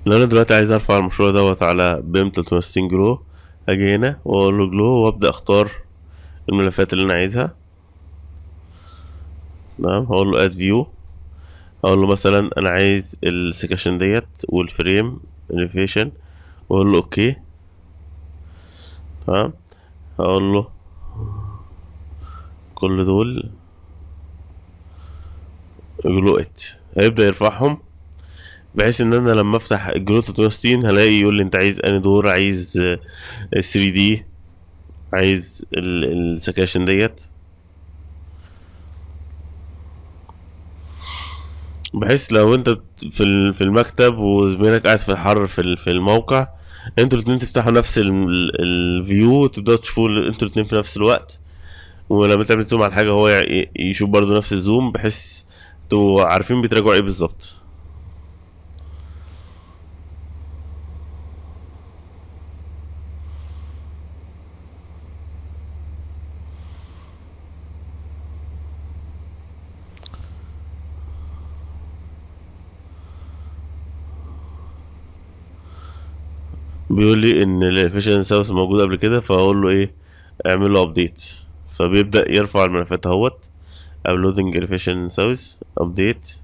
لو انا دلوقتي عايز ارفع المشروع دوت على بيم 360 جرو اجي هنا واقول له جلو وابدا اختار الملفات اللي انا عايزها تمام هقول له اد فيو هقول له مثلا انا عايز السكشن ديت والفريم اليفيشن واقول له اوكي تمام هقول له كل دول جلو ات هيبدأ يرفعهم بحيث ان انا لما افتح الجلو 360 هلاقي يقول لي انت عايز انهي دور عايز 3 دي عايز ال- السكاشن ديت بحيث لو انت بت- في ال- في المكتب وزميلك قاعد في الحر في ال- في الموقع انتوا الاتنين تفتحوا نفس الفيو وتبداوا تشوفوا ال- انتوا الاتنين في نفس الوقت ولما تعمل زوم على حاجه هو ي- يشوف برضو نفس الزوم بحيث انتوا عارفين بتراجعوا ايه بالظبط بيقول لي ان الافيشن ساوس موجود قبل كده فاقول له ايه اعمل له ابديت فبيبدا يرفع الملفات اهوت ابلودنج الافيشن ساوس ابديت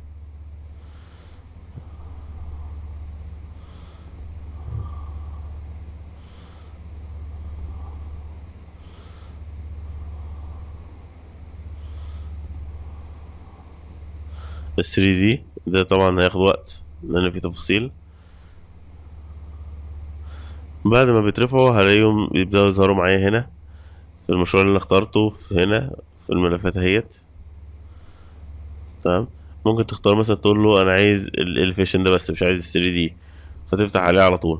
ال 3 دي ده طبعا هياخد وقت لان في تفاصيل بعد ما بيترفعوا هلاقيهم يبدأوا يظهروا معايا هنا في المشروع اللي انا اخترته في هنا في الملفات اهيت تمام ممكن تختار مثلا تقول له انا عايز الاليفيشن ده بس مش عايز ال 3 دي فتفتح عليه على طول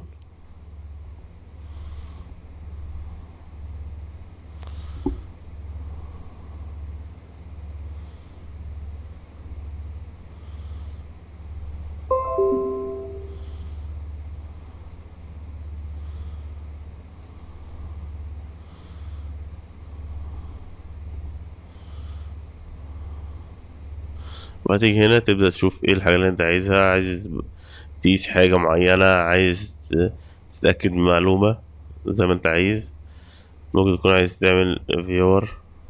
وهتيجي هنا تبدأ تشوف ايه الحاجة اللي انت عايزها عايز تقيس حاجة معينة عايز ت- تتأكد من معلومة زي ما انت عايز ممكن تكون عايز تعمل فيور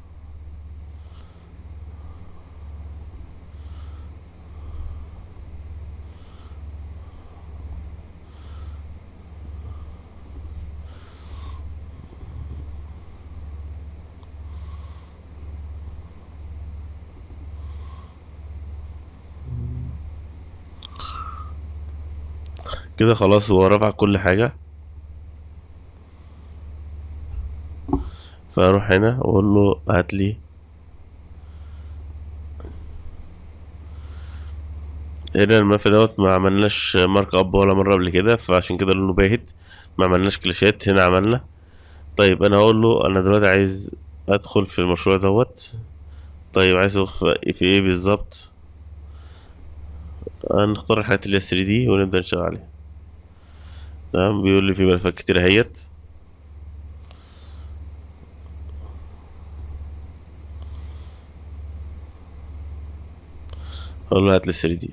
كده خلاص هو رفع كل حاجة فاروح هنا واقول له هات لي هنا الملف دوت ما عملناش مارك اب ولا مرة قبل كده فعشان كده لونه باهت ما عملناش كلاشات هنا عملنا طيب انا هقول له انا دلوقتي عايز ادخل في المشروع دوت طيب عايز ادخل في في ايه بالظبط هنختار الحاجات اللي هي 3 دي ونبدأ نشتغل عليها تمام بيقول لي في ملفات كتير اهيت اقول له هات لي 3 دي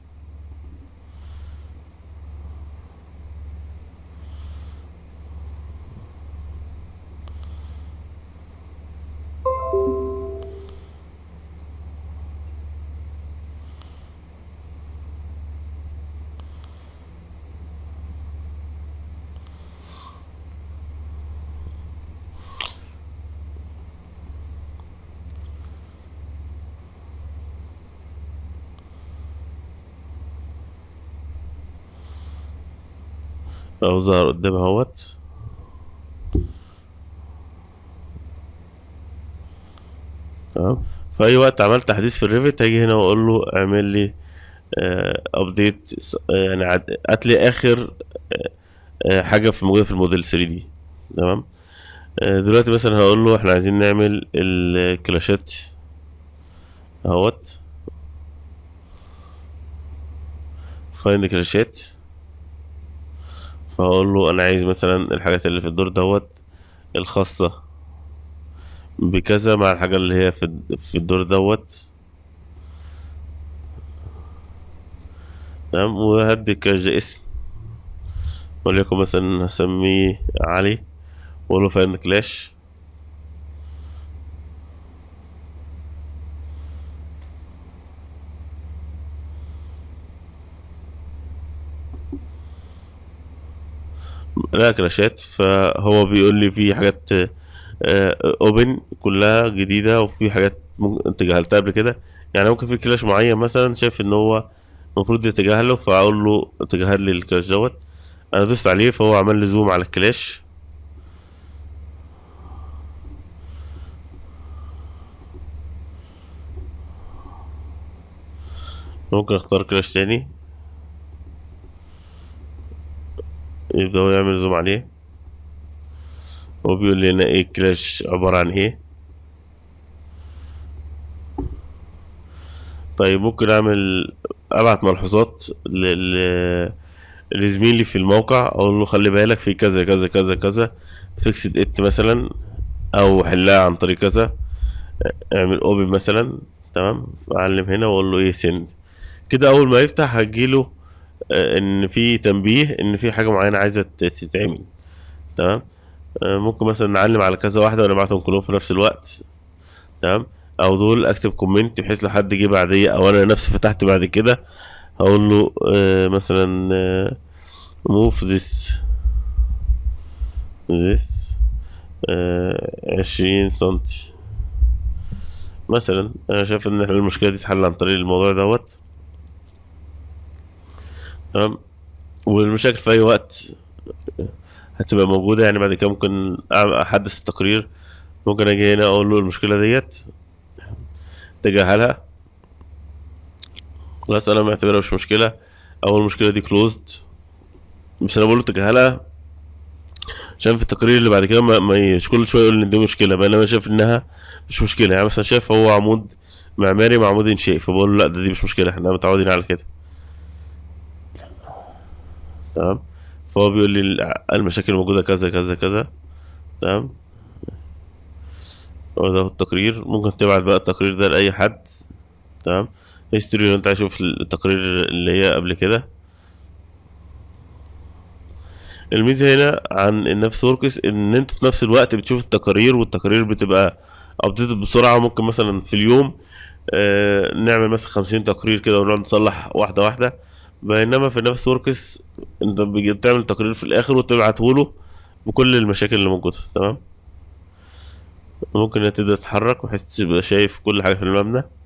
اهو ظهر قدام اهوت تمام في اي وقت عملت تحديث في الريفت هاجي هنا واقول له اعمل لي ابديت يعني عد- هات لي اخر آه، آه، حاجه في موجوده في الموديل 3 دي تمام آه، دلوقتي مثلا هقول له احنا عايزين نعمل الكلاشات اهوت فايند كلاشات فهقول له انا عايز مثلا الحاجات اللي في الدور دوت الخاصة بكذا مع الحاجة اللي هي في في الدور دوت تمام وهدي كذا اسم وليكن مثلا هسميه علي واقول له فايند كلاش لا كراشات فهو بيقول لي في حاجات اوبن كلها جديده وفي حاجات ممكن تجاهلتها قبل كده يعني ممكن في كلاش معين مثلا شايف ان هو المفروض يتجاهله فاقول له تجاهل لي الكلاش دوت انا دوست عليه فهو عمل لي زوم على الكلاش ممكن اختار كلاش تاني يبدأ هو يعمل زوم عليه هو بيقول لي هنا ايه الكلاش عبارة عن ايه طيب ممكن اعمل ابعت ملحوظات ل... لزميلي في الموقع اقول له خلي بالك في كذا كذا كذا كذا فيكسد ات مثلا او حلها عن طريق كذا اعمل اوبن مثلا تمام اعلم هنا واقول له ايه سند كده اول ما يفتح هجيله ان في تنبيه ان في حاجه معينه عايزه تتعمل تمام ممكن مثلا نعلم على كذا واحده ونبعتهم كلهم في نفس الوقت تمام او دول اكتب كومنت بحيث لو حد جه بعديه او انا نفسي فتحت بعد كده هقول له آه مثلا آه موف ذس ذس عشرين سنتي مثلا انا شايف ان المشكله دي تحل عن طريق الموضوع دوت تمام والمشاكل في اي وقت هتبقى موجودة يعني بعد كده ممكن احدث التقرير ممكن اجي هنا اقول له المشكلة ديت تجاهلها خلاص انا معتبرها مش مشكلة او المشكلة دي كلوزد بس انا بقول له تجاهلها عشان في التقرير اللي بعد كده ما, ما مش كل شويه يقول ان دي مشكله بقى انا شايف انها مش مشكله يعني مثلا شايف هو عمود معماري مع عمود انشائي فبقول له لا ده دي مش مشكله احنا متعودين على كده تمام فهو بيقول لي المشاكل موجودة كذا كذا كذا تمام وده هو التقرير ممكن تبعت بقى التقرير ده لأي حد تمام هيستوري لو انت عايز تشوف التقرير اللي هي قبل كده الميزة هنا عن النفس وركس ان انت في نفس الوقت بتشوف التقارير والتقارير بتبقى ابديتد بسرعة ممكن مثلا في اليوم آه نعمل مثلا خمسين تقرير كده ونقعد نصلح واحدة واحدة بينما في نفس وركس انت بتعمل تقرير في الاخر وتبعته له بكل المشاكل اللي موجوده تمام ممكن تبدا تتحرك بحيث تبقى شايف كل حاجه في المبنى